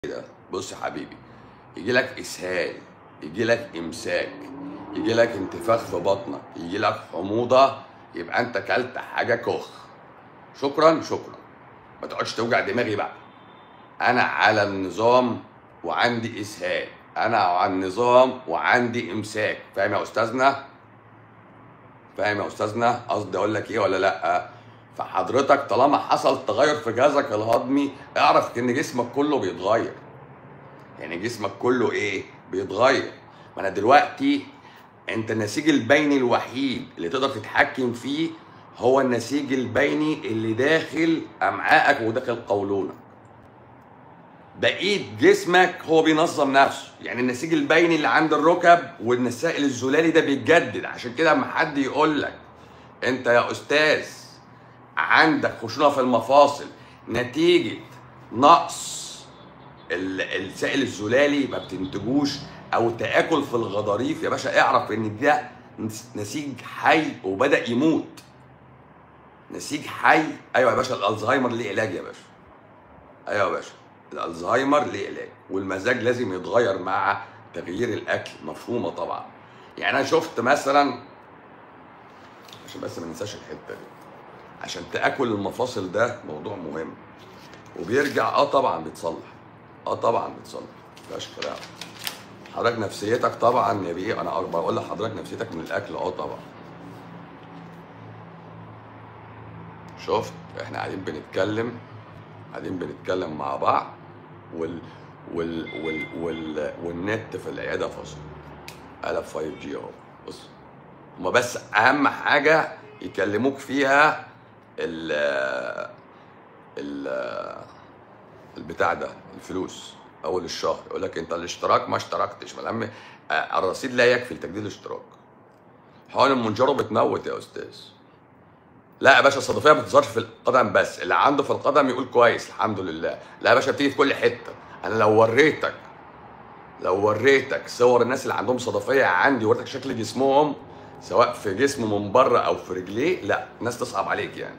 كده بص يا حبيبي يجي لك اسهال يجي لك امساك يجي لك انتفاخ في بطنك يجي لك حموضه يبقى انت كلت حاجه كخ شكرا شكرا ما تقعدش توجع دماغي بقى انا على النظام وعندي اسهال انا على النظام وعندي امساك فاهم يا استاذنا فاهم يا استاذنا قصدي اقول لك ايه ولا لا فحضرتك طالما حصل تغير في جهازك الهضمي اعرف ان جسمك كله بيتغير يعني جسمك كله ايه بيتغير ما انا دلوقتي انت النسيج البيني الوحيد اللي تقدر تتحكم فيه هو النسيج البيني اللي داخل امعائك وداخل قولونك بقيت جسمك هو بينظم نفسه يعني النسيج البيني اللي عند الركب والنسائل الزلالي ده بيتجدد عشان كده اما حد يقول لك انت يا استاذ عندك خشونه في المفاصل نتيجه نقص ال- السائل الزلالي ما بتنتجوش او تاكل في الغضاريف يا باشا اعرف ان ده نس- نسيج حي وبدا يموت نسيج حي ايوه يا باشا الالزهايمر ليه علاج يا باشا ايوه يا باشا الالزهايمر ليه علاج والمزاج لازم يتغير مع تغيير الاكل مفهومه طبعا يعني انا شفت مثلا عشان بس ما ننساش الحته دي عشان تاكل المفاصل ده موضوع مهم وبيرجع اه طبعا بيتصلح اه طبعا بيتصلح مفيهاش كلام حضرتك نفسيتك طبعا يا بيه انا بقول لحضرتك نفسيتك من الاكل اه طبعا شفت احنا قاعدين بنتكلم قاعدين بنتكلم مع بعض وال وال وال وال والنت في العياده فصل قلب 5 جي اهو بص هما بس اهم حاجه يكلموك فيها ال ال البتاع ده الفلوس اول الشهر يقول لك انت الاشتراك ما اشتركتش ما دام آه، الرصيد لا يكفي لتجديد الاشتراك حقن المنجره بتموت يا استاذ لا يا باشا الصدفيه ما بتظهرش في القدم بس اللي عنده في القدم يقول كويس الحمد لله لا يا باشا بتيجي في كل حته انا لو وريتك لو وريتك صور الناس اللي عندهم صدفيه عندي وريتك شكل جسمهم سواء في جسمه من بره او في رجليه لا الناس تصعب عليك يعني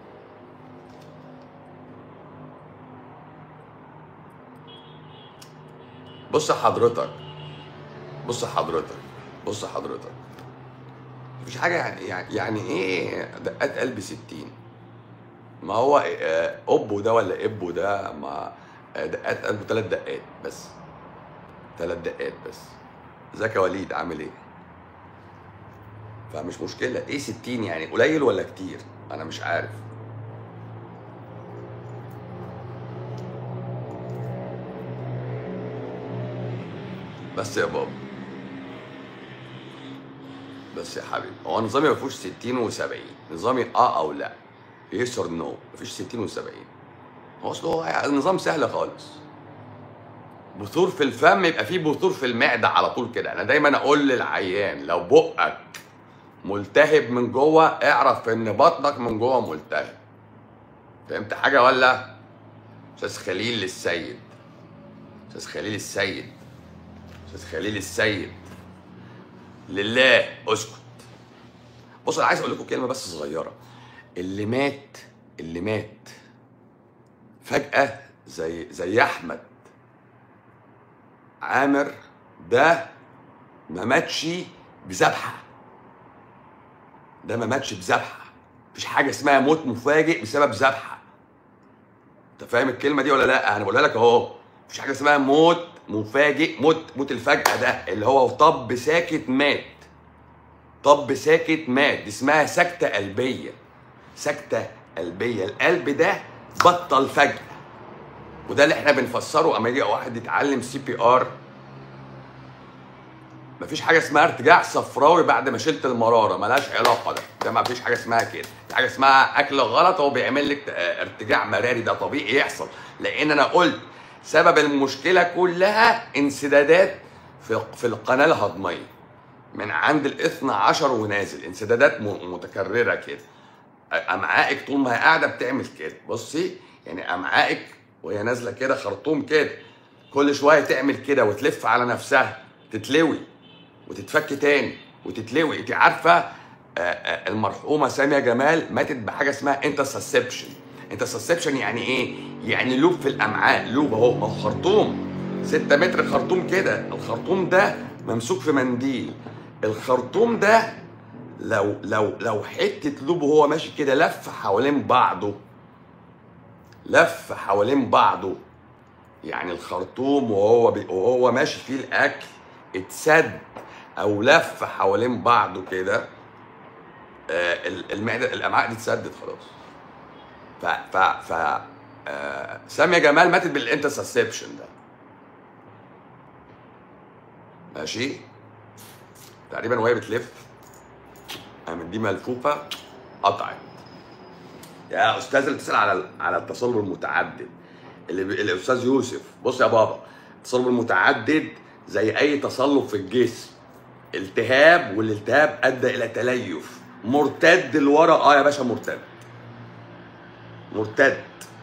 بص حضرتك بص حضرتك بص حضرتك مفيش حاجه يعني يعني, يعني ايه دقات قلب 60 ما هو آه، ابو ده ولا ابو ده ما آه، دقات قلبه ثلاث دقات بس ثلاث دقات بس ازيك يا وليد عامل ايه فمش مشكله ايه 60 يعني قليل ولا كتير انا مش عارف بس يا بابا بس يا حبيبي هو نظامي ما فيهوش 60 و70 نظامي اه او لا يس اور نو مفيش 60 و70 هو اصل هو يعني النظام سهل خالص بثور في الفم يبقى فيه بثور في المعده على طول كده انا دايما اقول للعيان لو بقك ملتهب من جوه اعرف ان بطنك من جوه ملتهب فهمت حاجه ولا استاذ خليل السيد استاذ خليل السيد استاذ خليل السيد لله اسكت بص انا عايز اقول لكم كلمه بس صغيره اللي مات اللي مات فجاه زي زي احمد عامر ده ما ماتش بذبحه ده ما ماتش بذبحه مفيش حاجه اسمها موت مفاجئ بسبب ذبحه انت فاهم الكلمه دي ولا لا انا بقولها لك اهو مفيش حاجه اسمها موت مفاجئ موت موت الفجأة ده اللي هو طب ساكت مات طب ساكت مات دي اسمها سكتة قلبية سكتة قلبية القلب ده بطل فجأة وده اللي احنا بنفسره اما يجي واحد يتعلم سي بي ار مفيش حاجه اسمها ارتجاع صفراوي بعد ما شلت المراره ملهاش علاقه ده ده مفيش حاجه اسمها كده في حاجه اسمها اكل غلط هو بيعمل لك اه، ارتجاع مراري ده طبيعي يحصل لان انا قلت سبب المشكله كلها انسدادات في في القناه الهضميه من عند الاثنى عشر ونازل انسدادات م- متكرره كده امعائك طول ما هي قاعده بتعمل كده بصي يعني امعائك وهي نازله كده خرطوم كده كل شويه تعمل كده وتلف على نفسها تتلوي وتتفك تاني وتتلوي انت عارفه آه، آه، المرحومه ساميه جمال ماتت بحاجه اسمها انترسبشن انترسبشن يعني ايه يعني لوب في الامعاء لوب اهو ما هو خرطوم 6 متر خرطوم كده الخرطوم ده ممسوك في منديل الخرطوم ده لو لو لو حته لوب وهو ماشي كده لف حوالين بعضه لف حوالين بعضه يعني الخرطوم وهو بي وهو ماشي فيه الاكل اتسد او لف حوالين بعضه كده آه، ال- المعده الامعاء دي اتسدت خلاص ف ف ف آه، ساميه جمال ماتت بالانترسبشن ده ماشي تقريبا وهي بتلف قامت دي ملفوفه قطعت يا استاذ اللي بتسال على على التصلب المتعدد اللي ب... الاستاذ يوسف بص يا بابا التصلب المتعدد زي اي تصلب في الجسم التهاب والالتهاب ادى الى تليف مرتد لورا اه يا باشا مرتد مرتد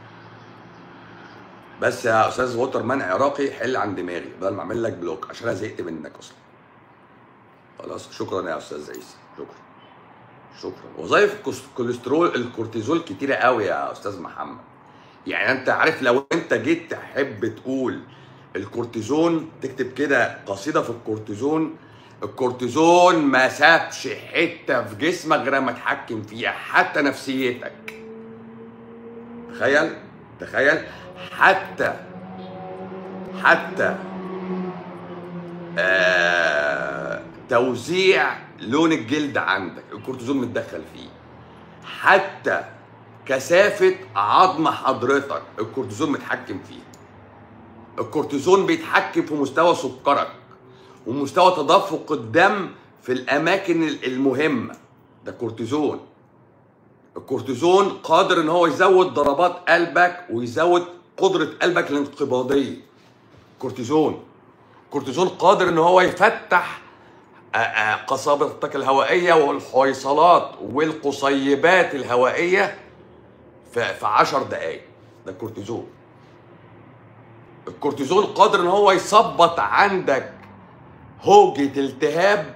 بس يا استاذ ووتر مان عراقي حل عن دماغي بدل ما اعمل لك بلوك عشان انا زهقت منك اصلا خلاص شكرا يا استاذ عيسى شكرا شكرا وظائف الكس- الكوليسترول الكورتيزول كتيره قوي يا استاذ محمد يعني انت عارف لو انت جيت تحب تقول الكورتيزون تكتب كده قصيده في الكورتيزون الكورتيزون ما سابش حته في جسمك غير ما اتحكم فيها حتى نفسيتك تخيل تخيل حتى حتى آه توزيع لون الجلد عندك الكورتيزون متدخل فيه حتى كثافة عظم حضرتك الكورتيزون متحكم فيه الكورتيزون بيتحكم في مستوى سكرك ومستوى تدفق الدم في الأماكن المهمة ده كورتيزون الكورتيزون قادر ان هو يزود ضربات قلبك ويزود قدرة قلبك الانقباضية كورتيزون كورتيزون قادر ان هو يفتح آه، آه، قصبتك الهوائية والحويصلات والقصيبات الهوائية في في 10 دقايق ده الكورتيزون الكورتيزون قادر ان هو يثبط عندك هوجة التهاب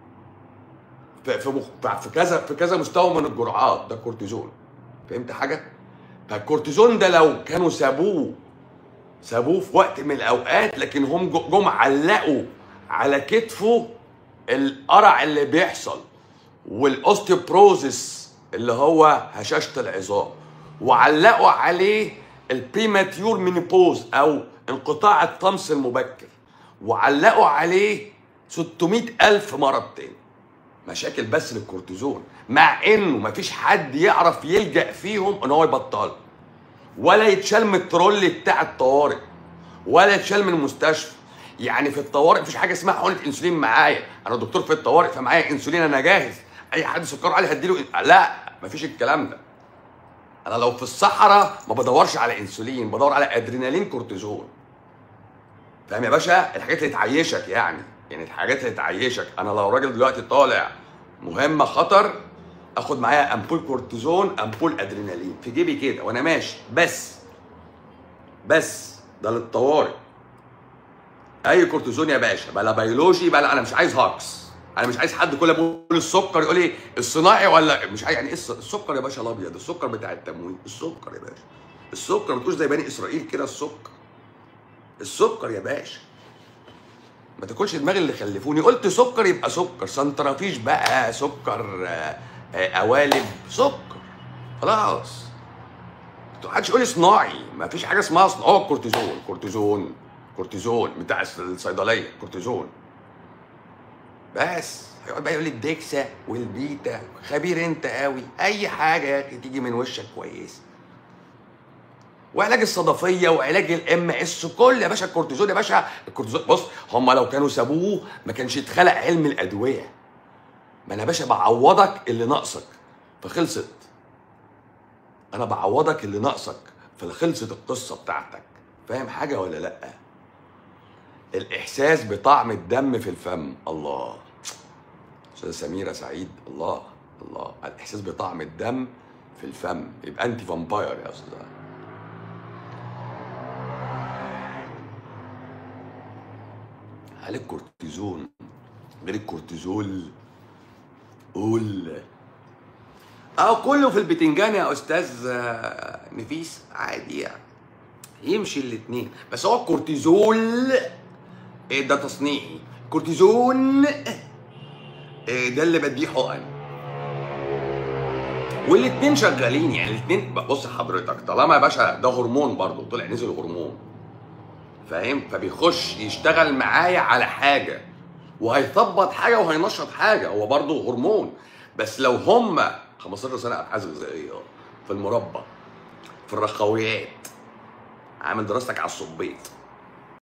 في في مخ- في كذا في كذا مستوى من الجرعات ده كورتيزون فهمت حاجه فالكورتيزون ده لو كانوا سابوه سابوه في وقت من الاوقات لكن هم جو- جم علقوا على كتفه القرع اللي بيحصل والاوستيوبروزيس اللي هو هشاشه العظام وعلقوا عليه البريماتيور مينيبوز او انقطاع الطمس المبكر وعلقوا عليه 600 ألف مرض تاني مشاكل بس للكورتيزون مع انه مفيش حد يعرف يلجأ فيهم ان هو يبطل ولا يتشال من الترول بتاع الطوارئ ولا يتشال من المستشفى يعني في الطوارئ مفيش حاجه اسمها حقنه انسولين معايا انا دكتور في الطوارئ فمعايا انسولين انا جاهز اي حد سكره عالي هديله إن- لا مفيش الكلام ده انا لو في الصحراء ما بدورش على انسولين بدور على ادرينالين كورتيزون فاهم يا باشا الحاجات اللي تعيشك يعني يعني الحاجات اللي تعيشك انا لو راجل دلوقتي طالع مهمه خطر اخد معايا امبول كورتيزون امبول ادرينالين في جيبي كده وانا ماشي بس بس ده للطوارئ اي كورتيزون يا باشا بلا بيولوجي بلا انا مش عايز هاكس انا مش عايز حد كل ما يقول السكر يقول لي الصناعي ولا مش عايز يعني ايه الس- السكر يا باشا الابيض السكر بتاع التموين السكر يا باشا السكر ما تقولش زي بني اسرائيل كده السكر السكر يا باشا ما تاكلش دماغ اللي خلفوني قلت سكر يبقى سكر سنترافيش بقى سكر آه، آه، قوالب سكر خلاص ما حدش يقول لي صناعي ما فيش حاجه اسمها صناعي هو الكورتيزون كورتيزون كورتيزون بتاع الصيدليه كورتيزون بس هيقعد بقى يقول لي الدكسا والبيتا خبير انت قوي اي حاجه يا اخي تيجي من وشك كويس وعلاج الصدفيه وعلاج الام اس كل يا باشا الكورتيزون يا باشا الكورتيزون بص هم لو كانوا سابوه ما كانش اتخلق علم الادويه ما انا يا باشا بعوضك اللي ناقصك فخلصت انا بعوضك اللي ناقصك فخلصت القصه بتاعتك فاهم حاجه ولا لا الاحساس بطعم الدم في الفم الله استاذه سميره سعيد الله الله الاحساس بطعم الدم في الفم يبقى انت فامباير يا استاذه هل الكورتيزون غير الكورتيزول قول اه كله في البتنجان يا استاذ آه، نفيس عادي يعني يمشي الاثنين بس هو الكورتيزول إيه ده تصنيعي كورتيزون إيه ده اللي بديه حقن والاثنين شغالين يعني الاثنين بص حضرتك طالما يا باشا ده هرمون برضه طلع نزل هرمون فاهم فبيخش يشتغل معايا على حاجه وهيثبط حاجه وهينشط حاجه هو برضه هرمون بس لو هم 15 سنه ابحاث غذائيه في المربى في الرخويات عامل دراستك على الصبيط